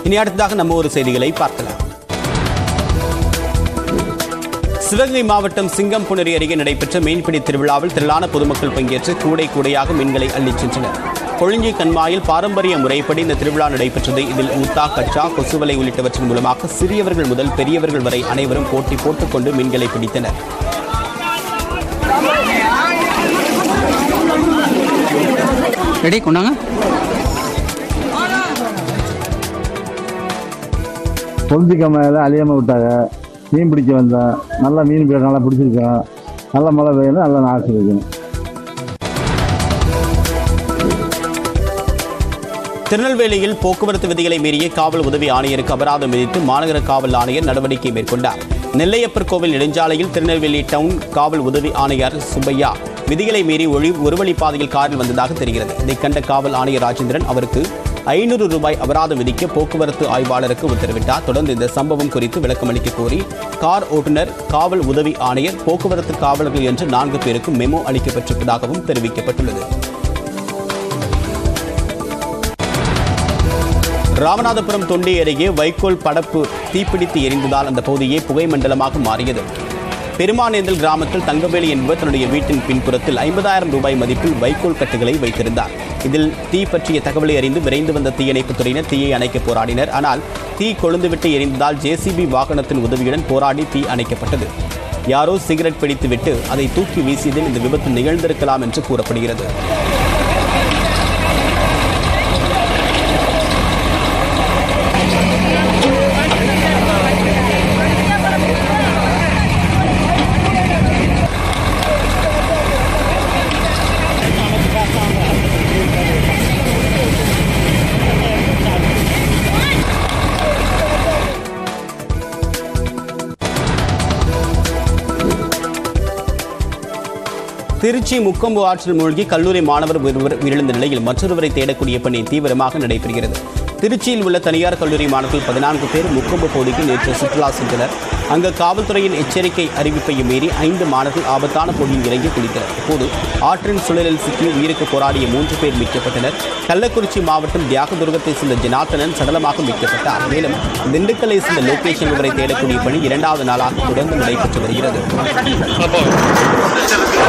இனி அடுத்ததாக நம்ம ஒரு செய்திகளை பார்க்கலாம் சிவகங்கை மாவட்டம் சிங்கம்புணரி அருகே நடைபெற்ற மீன்பிடி திருவிழாவில் திரளான பொதுமக்கள் பங்கேற்று கூடை கூடையாக மீன்களை அள்ளிச் சென்றனர் கொழிஞ்சி கண்மாயில் பாரம்பரிய முறைப்படி இந்த திருவிழா நடைபெற்றது இதில் ஊத்தா கச்சா கொசுவலை உள்ளிட்டவற்றின் மூலமாக சிறியவர்கள் முதல் பெரியவர்கள் வரை அனைவரும் போட்டி போட்டுக்கொண்டு மீன்களை பிடித்தனர் ரெடி கொண்டாங்க பொலிஞ்சிக்க மேலே அழியாமல் விட்டாங்க மீன் பிடிக்க வந்தேன் நல்லா மீன் பிடி நல்லா பிடிச்சிருக்கோம் நல்ல மழை பெய்யணும் நல்லா நாசம் இருக்கணும் திருநெல்வேலியில் போக்குவரத்து விதிகளை மீறிய காவல் உதவி ஆணையருக்கு அபராதம் விதித்து மாநகர காவல் ஆணையர் நடவடிக்கை மேற்கொண்டார் நெல்லையப்பர் கோவில் நெடுஞ்சாலையில் திருநெல்வேலி டவுன் காவல் உதவி ஆணையர் சுப்பையா விதிகளை மீறி ஒளி ஒருவழி பாதையில் காரில் வந்ததாக தெரிகிறது இதை கண்ட காவல் ஆணையர் ராஜேந்திரன் அவருக்கு ஐநூறு ரூபாய் அபராதம் விதிக்க போக்குவரத்து ஆய்வாளருக்கு உத்தரவிட்டார் தொடர்ந்து இந்த சம்பவம் குறித்து விளக்கமளிக்க கோரி கார் ஓட்டுநர் காவல் உதவி ஆணையர் போக்குவரத்து காவலர்கள் என்று நான்கு பேருக்கு மெமோ அளிக்கப்பட்டிருப்பதாகவும் தெரிவிக்கப்பட்டுள்ளது ராமநாதபுரம் தொண்டி அருகே வைக்கோல் படப்பு தீப்பிடித்து எரிந்ததால் அந்த பகுதியே புகை மண்டலமாக மாறியது பெருமானேந்தல் கிராமத்தில் தங்கவேலி என்பவர் தன்னுடைய வீட்டின் பின்புறத்தில் ஐம்பதாயிரம் ரூபாய் மதிப்பில் வைக்கோல் கட்டுகளை வைத்திருந்தார் இதில் தீ பற்றிய தகவலை அறிந்து விரைந்து வந்த தீயணைப்புத் துறையினர் தீயை அணைக்க போராடினர் ஆனால் தீ கொழுந்துவிட்டு எரிந்ததால் ஜேசிபி வாகனத்தின் உதவியுடன் போராடி தீ அணைக்கப்பட்டது யாரோ சிகரெட் பிடித்துவிட்டு அதை தூக்கி வீசியதில் இந்த விபத்து நிகழ்ந்திருக்கலாம் என்று கூறப்படுகிறது திருச்சி முக்கொம்பு ஆற்றில் மூழ்கி கல்லூரி மாணவர் ஒருவர் உயிரிழந்த நிலையில் மற்றொருவரை தேடக்கூடிய பணி தீவிரமாக நடைபெறுகிறது திருச்சியில் உள்ள தனியார் கல்லூரி மாணவர்கள் பதினான்கு பேர் முக்கொம்பு பகுதிக்கு நேற்று சுற்றுலா சென்றனர் அங்கு காவல்துறையின் எச்சரிக்கை அறிவிப்பையும் மீறி ஐந்து மாணவர்கள் ஆபத்தான பகுதியில் இறங்கி குளித்தனர் அப்போது ஆற்றின் சுழலில் சிக்கி உயிருக்கு போராடிய மூன்று பேர் மீட்கப்பட்டனர் கள்ளக்குறிச்சி மாவட்டம் தியாகதுர்கத்தை சேர்ந்த ஜனார்த்தனன் சடலமாக மீட்கப்பட்டார் மேலும் திண்டுக்கல்லை சேர்ந்த லோகேஷ் என்பவரை தேடக்கூடிய பணி இரண்டாவது நாளாக தொடர்ந்து நடைபெற்று வருகிறது